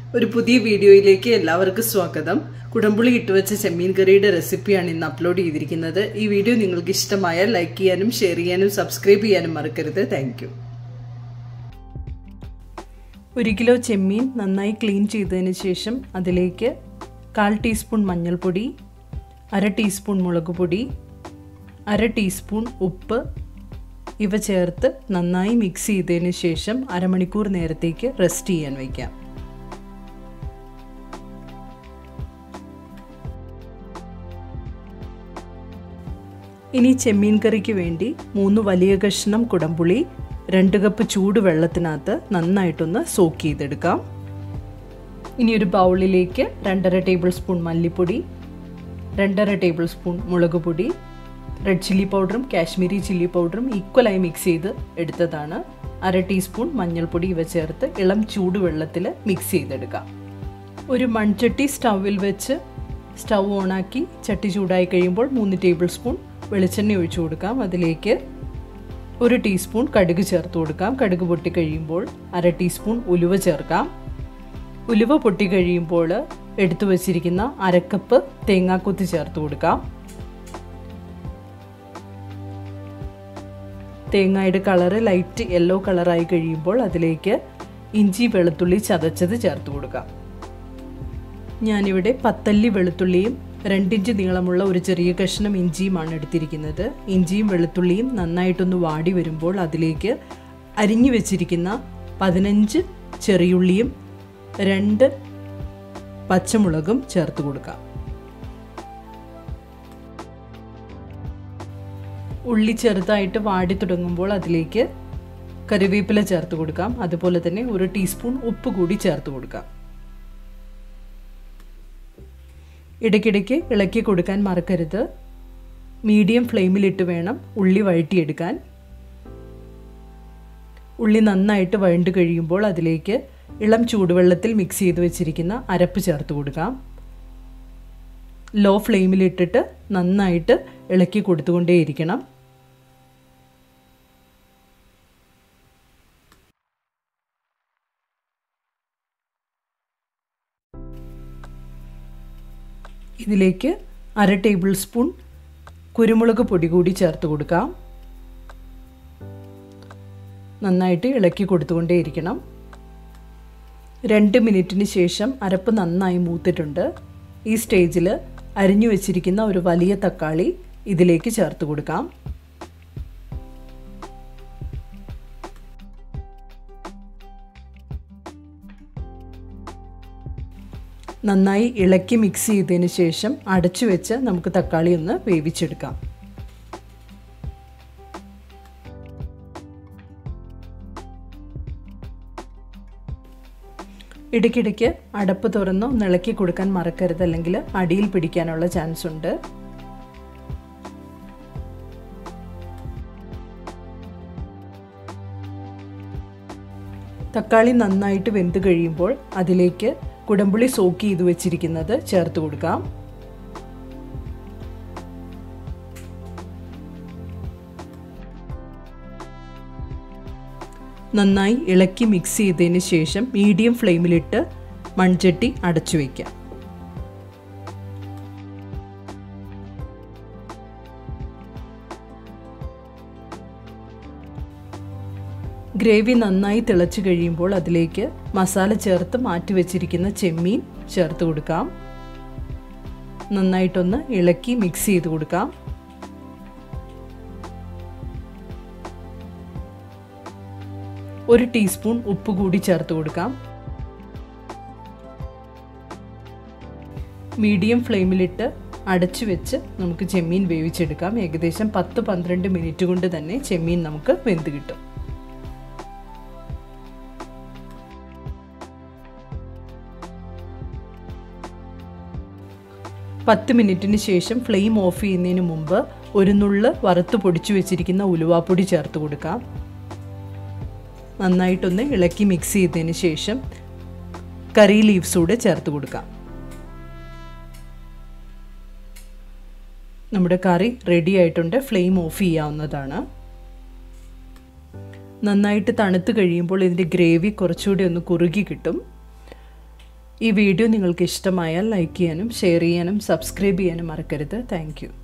ഒരു പുതിയ വീഡിയോയിലേക്ക് എല്ലാവർക്കും സ്വാഗതം കുടംപുളി ഇട്ടുവെച്ച ചെമ്മീൻ കറിയുടെ റെസിപ്പിയാണ് ഇന്ന് അപ്ലോഡ് ചെയ്തിരിക്കുന്നത് ഈ വീഡിയോ നിങ്ങൾക്ക് ഇഷ്ടമായാൽ ലൈക്ക് ചെയ്യാനും ഷെയർ ചെയ്യാനും സബ്സ്ക്രൈബ് ചെയ്യാനും മറക്കരുത് താങ്ക് ഒരു കിലോ ചെമ്മീൻ നന്നായി ക്ലീൻ ചെയ്തതിന് ശേഷം അതിലേക്ക് കാൽ ടീസ്പൂൺ മഞ്ഞൾപ്പൊടി അര ടീസ്പൂൺ മുളക് പൊടി അര ടീസ്പൂൺ ഉപ്പ് ഇവ ചേർത്ത് നന്നായി മിക്സ് ചെയ്തതിന് ശേഷം അരമണിക്കൂർ നേരത്തേക്ക് റെസ്റ്റ് ചെയ്യാൻ വയ്ക്കാം ഇനി ചെമ്മീൻ കറിക്ക് വേണ്ടി മൂന്ന് വലിയ കഷ്ണം കുടംപുളി രണ്ട് കപ്പ് ചൂട് വെള്ളത്തിനകത്ത് നന്നായിട്ടൊന്ന് സോക്ക് ചെയ്തെടുക്കാം ഇനി ഒരു ബൗളിലേക്ക് രണ്ടര ടേബിൾ സ്പൂൺ മല്ലിപ്പൊടി രണ്ടര ടേബിൾ സ്പൂൺ മുളക് പൊടി റെഡ് ചില്ലി പൗഡറും കാശ്മീരി ചില്ലി പൗഡറും ഈക്വലായി മിക്സ് ചെയ്ത് എടുത്തതാണ് അര ടീസ്പൂൺ മഞ്ഞൾപ്പൊടി ഇവ ചേർത്ത് ഇളം ചൂടുവെള്ളത്തിൽ മിക്സ് ചെയ്തെടുക്കാം ഒരു മൺചട്ടി സ്റ്റൗവിൽ വെച്ച് സ്റ്റൗ ഓണാക്കി ചട്ടി ചൂടായി കഴിയുമ്പോൾ മൂന്ന് ടേബിൾ സ്പൂൺ വെളിച്ചെണ്ണ ഒഴിച്ചു കൊടുക്കാം അതിലേക്ക് ഒരു ടീസ്പൂൺ കടുക് ചേർത്ത് കൊടുക്കാം കടുക് പൊട്ടി കഴിയുമ്പോൾ അര ടീസ്പൂൺ ഉലുവ ചേർക്കാം ഉലുവ പൊട്ടി കഴിയുമ്പോൾ എടുത്തു വച്ചിരിക്കുന്ന അരക്കപ്പ് തേങ്ങാക്കൊത്ത് ചേർത്ത് കൊടുക്കാം തേങ്ങയുടെ കളറ് ലൈറ്റ് യെല്ലോ കളറായി കഴിയുമ്പോൾ അതിലേക്ക് ഇഞ്ചി വെളുത്തുള്ളി ചതച്ചത് ചേർത്ത് കൊടുക്കാം ഞാനിവിടെ പത്തല്ലി വെളുത്തുള്ളിയും രണ്ടിഞ്ച് നീളമുള്ള ഒരു ചെറിയ കഷ്ണം ഇഞ്ചിയുമാണ് എടുത്തിരിക്കുന്നത് ഇഞ്ചിയും വെളുത്തുള്ളിയും നന്നായിട്ടൊന്ന് വാടി വരുമ്പോൾ അതിലേക്ക് അരിഞ്ഞു വെച്ചിരിക്കുന്ന പതിനഞ്ച് ചെറിയുള്ളിയും രണ്ട് പച്ചമുളകും ചേർത്ത് കൊടുക്കാം ഉള്ളി ചെറുതായിട്ട് വാടി തുടങ്ങുമ്പോൾ അതിലേക്ക് കറിവേപ്പില ചേർത്ത് കൊടുക്കാം അതുപോലെ തന്നെ ഒരു ടീസ്പൂൺ ഉപ്പ് കൂടി ചേർത്ത് കൊടുക്കാം ഇടയ്ക്കിടയ്ക്ക് ഇളക്കി കൊടുക്കാൻ മറക്കരുത് മീഡിയം ഫ്ലെയിമിലിട്ട് വേണം ഉള്ളി വഴറ്റിയെടുക്കാൻ ഉള്ളി നന്നായിട്ട് വഴണ്ട് കഴിയുമ്പോൾ അതിലേക്ക് ഇളം ചൂടുവെള്ളത്തിൽ മിക്സ് ചെയ്ത് വെച്ചിരിക്കുന്ന അരപ്പ് ചേർത്ത് കൊടുക്കാം ലോ ഫ്ലെയിമിലിട്ടിട്ട് നന്നായിട്ട് ഇളക്കി കൊടുത്തുകൊണ്ടേയിരിക്കണം ഇതിലേക്ക് അര ടേബിൾ സ്പൂൺ കുരുമുളക് പൊടി കൂടി ചേർത്ത് കൊടുക്കാം നന്നായിട്ട് ഇളക്കി കൊടുത്തുകൊണ്ടേയിരിക്കണം രണ്ട് മിനിറ്റിന് ശേഷം അരപ്പ് നന്നായി മൂത്തിട്ടുണ്ട് ഈ സ്റ്റേജിൽ അരിഞ്ഞു വെച്ചിരിക്കുന്ന ഒരു വലിയ തക്കാളി ഇതിലേക്ക് ചേർത്ത് കൊടുക്കാം നന്നായി ഇളക്കി മിക്സ് ചെയ്തതിന് ശേഷം അടച്ചു വെച്ച് നമുക്ക് തക്കാളി ഒന്ന് വേവിച്ചെടുക്കാം ഇടയ്ക്കിടയ്ക്ക് അടപ്പ് തുറന്ന് ഒന്ന് ഇളക്കി കൊടുക്കാൻ മറക്കരുത് അല്ലെങ്കിൽ അടിയിൽ പിടിക്കാനുള്ള ചാൻസ് ഉണ്ട് തക്കാളി നന്നായിട്ട് വെന്ത് കഴിയുമ്പോൾ അതിലേക്ക് കുടമ്പുളി സോക്ക് ചെയ്ത് വെച്ചിരിക്കുന്നത് ചേർത്ത് കൊടുക്കാം നന്നായി ഇളക്കി മിക്സ് ചെയ്തതിന് ശേഷം മീഡിയം ഫ്ലെയിമിലിട്ട് മൺചട്ടി അടച്ചു വയ്ക്കാം ഗ്രേവി നന്നായി തിളച്ച് കഴിയുമ്പോൾ അതിലേക്ക് മസാല ചേർത്ത് മാറ്റി വെച്ചിരിക്കുന്ന ചെമ്മീൻ ചേർത്ത് കൊടുക്കാം നന്നായിട്ടൊന്ന് ഇളക്കി മിക്സ് ചെയ്ത് കൊടുക്കാം ഒരു ടീസ്പൂൺ ഉപ്പ് കൂടി ചേർത്ത് കൊടുക്കാം മീഡിയം ഫ്ലെയിമിലിട്ട് അടച്ചു വെച്ച് നമുക്ക് ചെമ്മീൻ വേവിച്ചെടുക്കാം ഏകദേശം പത്ത് പന്ത്രണ്ട് മിനിറ്റ് കൊണ്ട് തന്നെ ചെമ്മീൻ നമുക്ക് വെന്ത് കിട്ടും പത്ത് മിനിറ്റിന് ശേഷം ഫ്ലെയിം ഓഫ് ചെയ്യുന്നതിന് മുമ്പ് ഒരു നുള്ള് വറുത്ത് പൊടിച്ചു വെച്ചിരിക്കുന്ന ഉലുവാപ്പൊടി ചേർത്ത് കൊടുക്കാം നന്നായിട്ടൊന്ന് ഇളക്കി മിക്സ് ചെയ്തതിന് ശേഷം കറി ലീവ്സ് കൂടെ ചേർത്ത് കൊടുക്കാം നമ്മുടെ കറി റെഡി ആയിട്ടുണ്ട് ഫ്ലെയിം ഓഫ് ചെയ്യാവുന്നതാണ് നന്നായിട്ട് തണുത്ത് കഴിയുമ്പോൾ ഇതിൻ്റെ ഗ്രേവി കുറച്ചുകൂടി ഒന്ന് കുറുകി കിട്ടും ഈ വീഡിയോ നിങ്ങൾക്ക് ഇഷ്ടമായാൽ ലൈക്ക് ചെയ്യാനും ഷെയർ ചെയ്യാനും സബ്സ്ക്രൈബ് ചെയ്യാനും മറക്കരുത് താങ്ക്